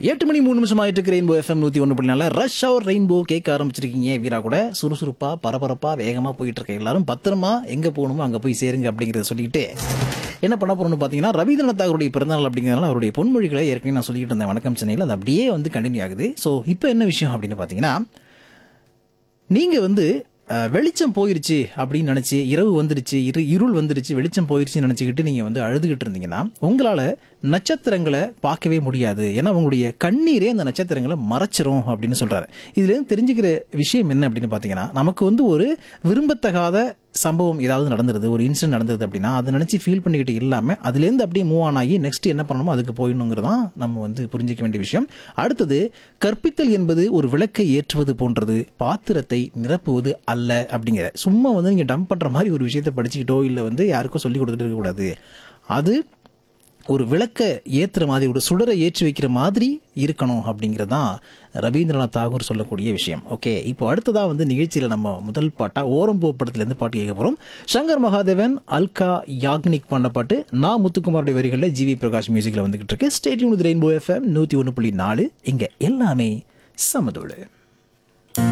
எட்டு மணி மூணு நிமிஷம் ஆயிட்டு இருக்கு ரெயின்போ எஃப்எம் நூத்தி ஒன்று புள்ளி ரஷ் அவர் ரெயின்போ கேட்க ஆரம்பிச்சிருக்கீங்க வீரா கூட சுறுசுறுப்பா பரபரப்பா வேகமா போயிட்டு இருக்க எல்லாரும் பத்திரமா எங்க போகணுமோ அங்க போய் சேருங்க அப்படிங்கறத சொல்லிட்டு என்ன பண்ண போறோம்னு பாத்தீங்கன்னா ரவீந்திரநாத் தாகருடைய பிறந்தநாள் அப்படிங்கிறதுனால அவருடைய பொன்மொழிகளை ஏற்கனவே நான் சொல்லிட்டு இருந்தேன் வணக்கம் சென்னையில் அது அப்படியே வந்து கண்டினியூ ஆகுது ஸோ இப்போ என்ன விஷயம் அப்படின்னு பாத்தீங்கன்னா நீங்க வந்து அஹ், வெளிச்சம் போயிருச்சு அப்படின்னு நினைச்சு இரவு வந்துருச்சு இரு இருள் வந்துருச்சு வெளிச்சம் போயிருச்சுன்னு நினைச்சுக்கிட்டு நீங்க வந்து அழுதுகிட்டு இருந்தீங்கன்னா உங்களால நட்சத்திரங்களை பார்க்கவே முடியாது ஏன்னா உங்களுடைய கண்ணீரே அந்த நட்சத்திரங்களை மறைச்சிரும் அப்படின்னு சொல்றாரு இதுல இருந்து தெரிஞ்சுக்கிற விஷயம் என்ன அப்படின்னு பாத்தீங்கன்னா நமக்கு வந்து ஒரு விரும்பத்தகாத சம்பவம் ஏதாவது நடந்துருது ஒரு இன்சிடென்ட் நடந்தது அப்படின்னா அதை நினைச்சு ஃபீல் பண்ணிக்கிட்டு இல்லாம அதுலேருந்து அப்படியே மூவ் ஆன் ஆகி நெக்ஸ்ட் என்ன பண்ணணுமோ அதுக்கு போயிடணுங்கிறது தான் நம்ம வந்து புரிஞ்சிக்க வேண்டிய விஷயம் அடுத்தது கற்பித்தல் என்பது ஒரு விளக்கை ஏற்றுவது போன்றது பாத்திரத்தை நிரப்புவது அல்ல அப்படிங்கிற சும்மா வந்து நீங்க டம்ப் பண்ற மாதிரி ஒரு விஷயத்தை படிச்சுக்கிட்டோ இல்லை வந்து யாருக்கோ சொல்லி கொடுத்துட்டு இருக்கக்கூடாது அது ஒரு விளக்க ஏத்துற மாதிரி ஒரு சுடரை ஏற்றி வைக்கிற மாதிரி இருக்கணும் அப்படிங்கிறது தான் ரவீந்திரநாத் தாகூர் சொல்லக்கூடிய விஷயம் ஓகே இப்போ அடுத்ததா வந்து நிகழ்ச்சியில நம்ம முதல் பாட்டா ஓரம்போ படத்துலேருந்து பாட்டு கேட்க போறோம் சங்கர் மகாதேவன் அல்கா யாக்னிக் பண்ண பாட்டு நான் முத்துக்குமாருடைய வரிகளில் ஜிவி பிரகாஷ் மியூசிக்ல வந்துகிட்டு இருக்கு ஸ்டேட்யூன் ரெயின்போ எஃப்எம் நூத்தி ஒன்று புள்ளி நாலு இங்க எல்லாமே சமதோடு